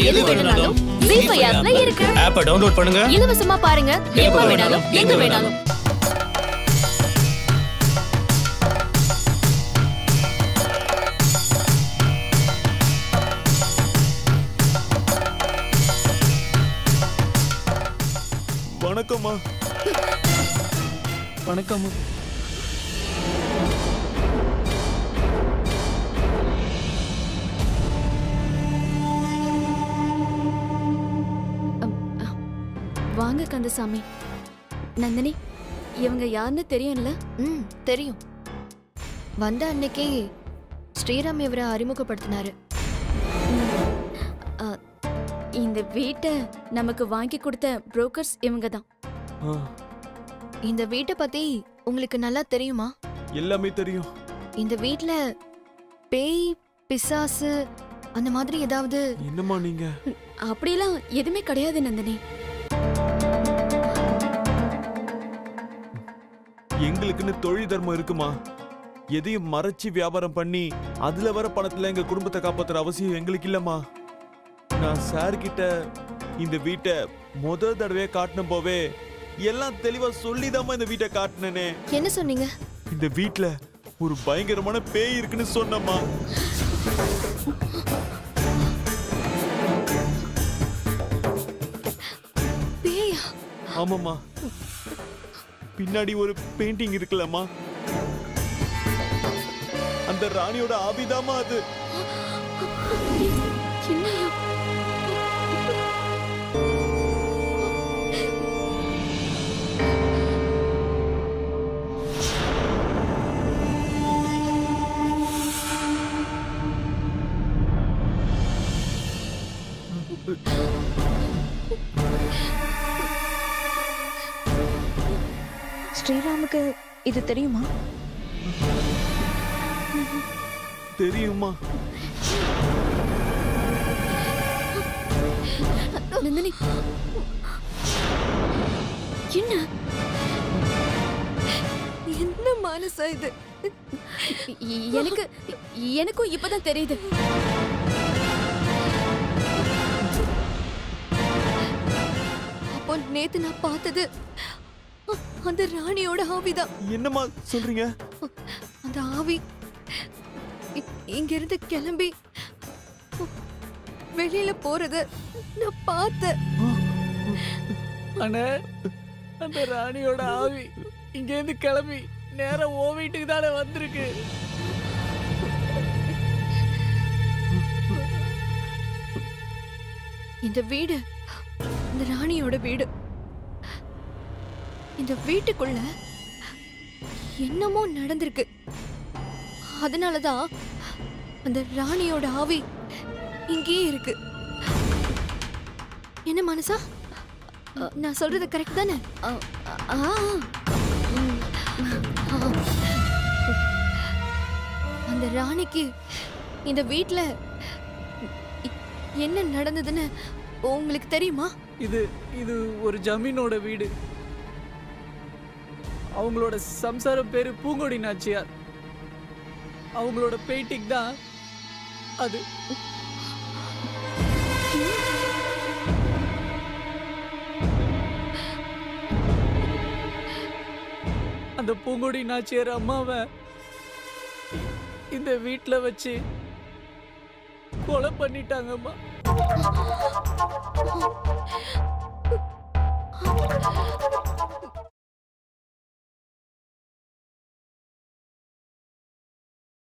எது வேணும்னாலும் ஜீ ஃபைவ் ஆப்ல இருக்கு ஆப்பை டவுன்லோட் பண்ணுங்க இலவசமா பாருங்க எப்ப வேணாலும் எங்க வேணாலும் வணக்கம்மா வணக்கம் வாங்க கந்தசாமி நந்தினி இவங்க யாருன்னு தெரியும்ல ம் தெரியும் வந்த அன்னைக்கே ஸ்ரீராம் இவரை அறிமுகப்படுத்தினாரு அ, இந்த வீட்டை நமக்கு வாங்கி கொடுத்த புரோக்கர்ஸ் இவங்க தான் ஆ, இந்த வீட்டை பத்தி உங்களுக்கு நல்லா தெரியுமா எல்லாமே தெரியும் இந்த வீட்ல பேய் பிசாசு அந்த மாதிரி ஏதாவது என்னம்மா நீங்க அப்படியெல்லாம் எதுவுமே கிடையாது நந்தினி எங்களுக்குன்னு தொழில் தர்மம் இருக்குமா எதையும் மறைச்சு வியாபாரம் பண்ணி அதுல வர பணத்துல எங்க குடும்பத்தை காப்பாத்துற அவசியம் எங்களுக்கு இல்லம்மா நான் சார் கிட்ட இந்த வீட்டை முத தடவையா காட்டின போவே எல்லாம் தெளிவா சொல்லிதாம்மா இந்த வீட்டை காட்டினேனே என்ன சொன்னீங்க இந்த வீட்ல ஒரு பயங்கரமான பேய் இருக்குன்னு சொன்னம்மா பேயா ஆமாம்மா பின்னாடி ஒரு பெயிண்டிங் இருக்குல்லம்மா அந்த ராணியோட ஆபிதாமா அது என்னையா ஸ்ரீராமுக்கு இது தெரியுமா தெரியுமா நந்தினி என்ன என்ன மனசா இது இ- எனக்கு எனக்கும் இப்பதான் தெரியுது அப்போ நேத்து நான் பார்த்தது அ- அந்த ராணியோட ஆவிதான் என்னம்மா சொல்றீங்க அந்த ஆவி இ- இங்கிருந்து கிளம்பி வெளியில போறத நான் பார்த்தேன் அண்ணே அந்த ராணியோட ஆவி இங்கேருந்து கிளம்பி நேரா ஓ வீட்டுக்கு தானே வந்திருக்கு இந்த வீடு இந்த ராணியோட வீடு இந்த வீட்டுக்குள்ள என்னமோ நடந்திருக்கு அதனாலதான் அந்த ராணியோட ஆவி இங்கேயே இருக்கு என்ன மனசா நான் சொல்றது கரெக்ட் தானே ஆ, ஆ, ம். ஆ. அந்த ராணிக்கு இந்த வீட்ல இ- என்ன நடந்ததுன்னு உங்களுக்கு தெரியுமா இது இது ஒரு ஜமீனோட வீடு அவங்களோட சம்சாரம் பேரு பூங்கொடி நாச்சியார் அவங்களோட பெயிண்டிங் தான் அது அந்த பூங்கொடி நாச்சியார் அம்மாவை இந்த வீட்டில் வச்சு கொலை பண்ணிட்டாங்கம்மா